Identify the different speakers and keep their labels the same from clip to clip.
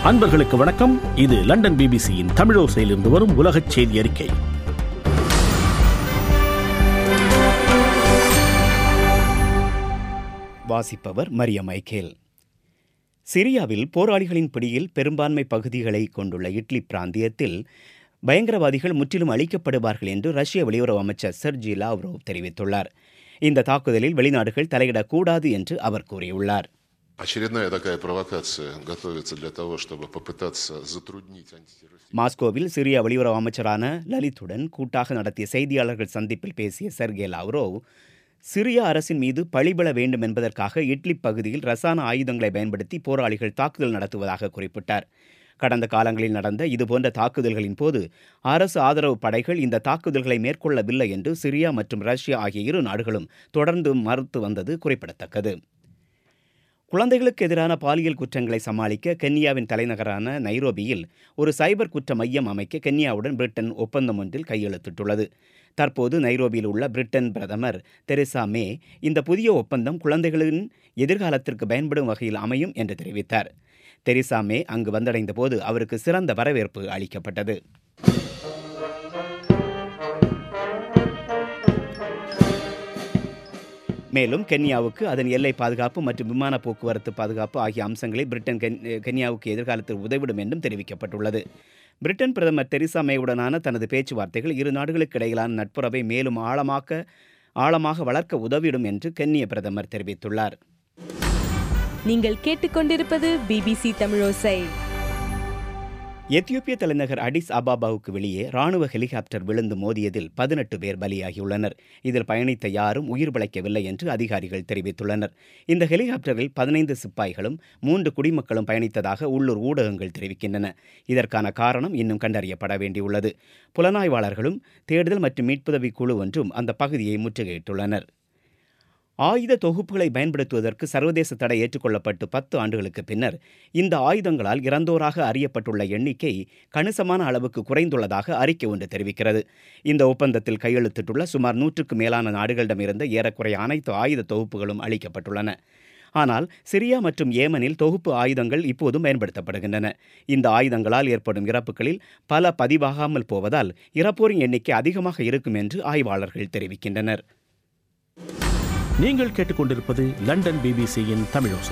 Speaker 1: அன்பர்களுக்கு வணக்கம் இது லண்டன் பிபிசியின் தமிழோசையிலிருந்து வரும் உலகச் செய்தி அறிக்கை
Speaker 2: வாசிப்பவர் மரிய மைக்கேல் சிரியாவில் போராளிகளின் பிடியில் பெரும்பான்மை பகுதிகளை கொண்டுள்ள இட்லி பிராந்தியத்தில் பயங்கரவாதிகள் முற்றிலும் அழிக்கப்படுவார்கள் என்று ரஷ்ய வெளியுறவு அமைச்சர் செர்ஜி லாவ்ரோவ் தெரிவித்துள்ளார் இந்த தாக்குதலில் வெளிநாடுகள் தலையிடக்கூடாது என்று அவர் கூறியுள்ளார்
Speaker 3: Очередная такая провокация готовится для того, чтобы попытаться затруднить антитеррористические...
Speaker 2: மாஸ்கோவில் சிரியா வெளியுறவு அமைச்சரான லலித்துடன் கூட்டாக நடத்திய செய்தியாளர்கள் சந்திப்பில் பேசிய செர்கே லாவ்ரோவ் சிரியா அரசின் மீது பழிபட வேண்டும் என்பதற்காக இட்லிப் பகுதியில் ரசாயன ஆயுதங்களை பயன்படுத்தி போராளிகள் தாக்குதல் நடத்துவதாக குறிப்பிட்டார் கடந்த காலங்களில் நடந்த இதுபோன்ற தாக்குதல்களின் போது அரசு ஆதரவு படைகள் இந்த தாக்குதல்களை மேற்கொள்ளவில்லை என்று சிரியா மற்றும் ரஷ்யா ஆகிய இரு நாடுகளும் தொடர்ந்து மறுத்து வந்தது குறிப்பிடத்தக்கது குழந்தைகளுக்கு எதிரான பாலியல் குற்றங்களை சமாளிக்க கென்யாவின் தலைநகரான நைரோபியில் ஒரு சைபர் குற்ற மையம் அமைக்க கென்யாவுடன் பிரிட்டன் ஒப்பந்தம் ஒன்றில் கையெழுத்திட்டுள்ளது தற்போது நைரோபியில் உள்ள பிரிட்டன் பிரதமர் தெரேசா மே இந்த புதிய ஒப்பந்தம் குழந்தைகளின் எதிர்காலத்திற்கு பயன்படும் வகையில் அமையும் என்று தெரிவித்தார் தெரேசா மே அங்கு வந்தடைந்த போது அவருக்கு சிறந்த வரவேற்பு அளிக்கப்பட்டது மேலும் கென்யாவுக்கு அதன் எல்லை பாதுகாப்பு மற்றும் விமான போக்குவரத்து பாதுகாப்பு ஆகிய அம்சங்களை பிரிட்டன் கென்- கென்யாவுக்கு எதிர்காலத்தில் உதவிடும் என்றும் தெரிவிக்கப்பட்டுள்ளது பிரிட்டன் பிரதமர் தெரேசா மேவுடனான தனது பேச்சுவார்த்தைகள் இரு நாடுகளுக்கு இடையிலான நட்புறவை மேலும் ஆழமாக்க ஆழமாக வளர்க்க உதவிடும் என்று கென்ய பிரதமர் தெரிவித்துள்ளார்
Speaker 4: நீங்கள் கேட்டுக்கொண்டிருப்பது பிபிசி தமிழோசை
Speaker 2: எத்தியோப்பிய தலைநகர் அடிஸ் அபாபாவுக்கு வெளியே ராணுவ ஹெலிகாப்டர் விழுந்து மோதியதில் பதினெட்டு பேர் பலியாகியுள்ளனர் இதில் பயணித்த யாரும் உயிர் பிழைக்கவில்லை என்று அதிகாரிகள் தெரிவித்துள்ளனர் இந்த ஹெலிகாப்டரில் பதினைந்து சிப்பாய்களும் மூன்று குடிமக்களும் பயணித்ததாக உள்ளூர் ஊடகங்கள் தெரிவிக்கின்றன இதற்கான காரணம் இன்னும் கண்டறியப்பட வேண்டியுள்ளது புலனாய்வாளர்களும் தேடுதல் மற்றும் மீட்புதவி குழு ஒன்றும் அந்த பகுதியை முற்றுகையிட்டுள்ளனர் ஆயுத தொகுப்புகளை பயன்படுத்துவதற்கு சர்வதேச தடை ஏற்றுக்கொள்ளப்பட்டு பத்து ஆண்டுகளுக்கு பின்னர் இந்த ஆயுதங்களால் இறந்தோராக அறியப்பட்டுள்ள எண்ணிக்கை கணிசமான அளவுக்கு குறைந்துள்ளதாக அறிக்கை ஒன்று தெரிவிக்கிறது இந்த ஒப்பந்தத்தில் கையெழுத்திட்டுள்ள சுமார் நூற்றுக்கு மேலான நாடுகளிடமிருந்த ஏறக்குறைய அனைத்து ஆயுத தொகுப்புகளும் அளிக்கப்பட்டுள்ளன ஆனால் சிரியா மற்றும் ஏமனில் தொகுப்பு ஆயுதங்கள் இப்போதும் பயன்படுத்தப்படுகின்றன இந்த ஆயுதங்களால் ஏற்படும் இறப்புகளில் பல பதிவாகாமல் போவதால் இறப்போரின் எண்ணிக்கை அதிகமாக இருக்கும் என்று ஆய்வாளர்கள் தெரிவிக்கின்றனர்
Speaker 1: நீங்கள் கேட்டுக்கொண்டிருப்பது லண்டன் பிபிசியின் தமிழோசை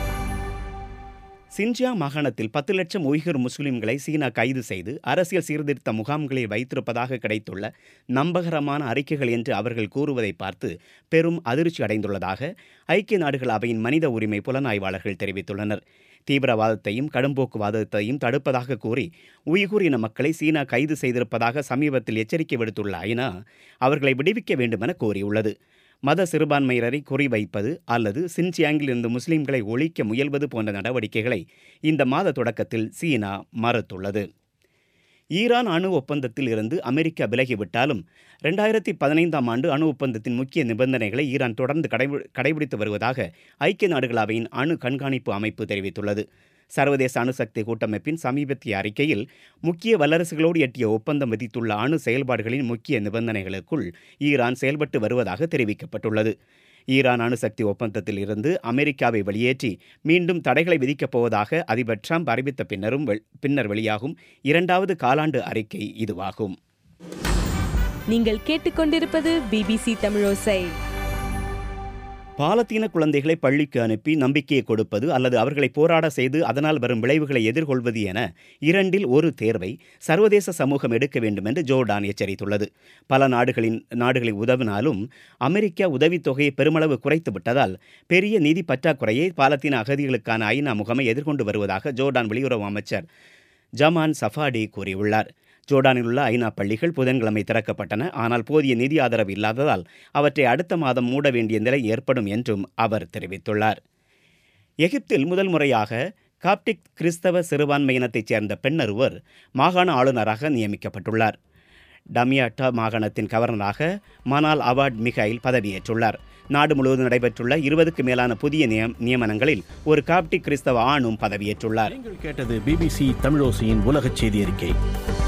Speaker 2: சின்ஜியாங் மாகாணத்தில் பத்து லட்சம் உய்கர் முஸ்லிம்களை சீனா கைது செய்து அரசியல் சீர்திருத்த முகாம்களில் வைத்திருப்பதாக கிடைத்துள்ள நம்பகரமான அறிக்கைகள் என்று அவர்கள் கூறுவதை பார்த்து பெரும் அதிர்ச்சி அடைந்துள்ளதாக ஐக்கிய நாடுகள் அவையின் மனித உரிமை புலனாய்வாளர்கள் தெரிவித்துள்ளனர் தீவிரவாதத்தையும் கடும்போக்குவாதத்தையும் தடுப்பதாக கூறி உய்கூர் இன மக்களை சீனா கைது செய்திருப்பதாக சமீபத்தில் எச்சரிக்கை விடுத்துள்ள ஐநா அவர்களை விடுவிக்க வேண்டுமென கோரியுள்ளது மத சிறுபான்மையினரை குறிவைப்பது அல்லது சின்சியாங்கில் இருந்து முஸ்லிம்களை ஒழிக்க முயல்வது போன்ற நடவடிக்கைகளை இந்த மாத தொடக்கத்தில் சீனா மறுத்துள்ளது ஈரான் அணு ஒப்பந்தத்தில் இருந்து அமெரிக்கா விலகிவிட்டாலும் ரெண்டாயிரத்தி பதினைந்தாம் ஆண்டு அணு ஒப்பந்தத்தின் முக்கிய நிபந்தனைகளை ஈரான் தொடர்ந்து கடைபி கடைபிடித்து வருவதாக ஐக்கிய நாடுகள் அவையின் அணு கண்காணிப்பு அமைப்பு தெரிவித்துள்ளது சர்வதேச அணுசக்தி கூட்டமைப்பின் சமீபத்திய அறிக்கையில் முக்கிய வல்லரசுகளோடு எட்டிய ஒப்பந்தம் விதித்துள்ள அணு செயல்பாடுகளின் முக்கிய நிபந்தனைகளுக்குள் ஈரான் செயல்பட்டு வருவதாக தெரிவிக்கப்பட்டுள்ளது ஈரான் அணுசக்தி ஒப்பந்தத்தில் இருந்து அமெரிக்காவை வெளியேற்றி மீண்டும் தடைகளை விதிக்கப் போவதாக அதிபர் ட்ரம்ப் அறிவித்த பின்னரும் வெ- பின்னர் வெளியாகும் இரண்டாவது காலாண்டு அறிக்கை இதுவாகும்
Speaker 4: நீங்கள் கேட்டுக்கொண்டிருப்பது பிபிசி தமிழோசை
Speaker 2: பாலத்தீன குழந்தைகளை பள்ளிக்கு அனுப்பி நம்பிக்கையை கொடுப்பது அல்லது அவர்களை போராட செய்து அதனால் வரும் விளைவுகளை எதிர்கொள்வது என இரண்டில் ஒரு தேர்வை சர்வதேச சமூகம் எடுக்க வேண்டும் என்று ஜோர்டான் எச்சரித்துள்ளது பல நாடுகளின் நாடுகளை உதவினாலும் அமெரிக்கா உதவித்தொகையை பெருமளவு குறைத்து விட்டதால் பெரிய நிதி பற்றாக்குறையை பாலத்தீன அகதிகளுக்கான ஐநா முகமை எதிர்கொண்டு வருவதாக ஜோர்டான் வெளியுறவு அமைச்சர் ஜமான் சஃபாடி கூறியுள்ளார் ஜோர்டானில் உள்ள ஐநா பள்ளிகள் புதன்கிழமை திறக்கப்பட்டன ஆனால் போதிய நிதி ஆதரவு இல்லாததால் அவற்றை அடுத்த மாதம் மூட வேண்டிய நிலை ஏற்படும் என்றும் அவர் தெரிவித்துள்ளார் எகிப்தில் முதல் முறையாக காப்டிக் கிறிஸ்தவ சிறுபான்மையினத்தைச் சேர்ந்த பெண்ணொருவர் மாகாண ஆளுநராக நியமிக்கப்பட்டுள்ளார் டமியாட்டா மாகாணத்தின் கவர்னராக மனால் அவாட் மிகைல் பதவியேற்றுள்ளார் நாடு முழுவதும் நடைபெற்றுள்ள இருபதுக்கு மேலான புதிய நியம் நியமனங்களில் ஒரு காப்டிக் கிறிஸ்தவ ஆணும் பதவியேற்றுள்ளார்
Speaker 1: நீங்கள் கேட்டது பிபிசி தமிழோசையின் உலகச் செய்தி அறிக்கை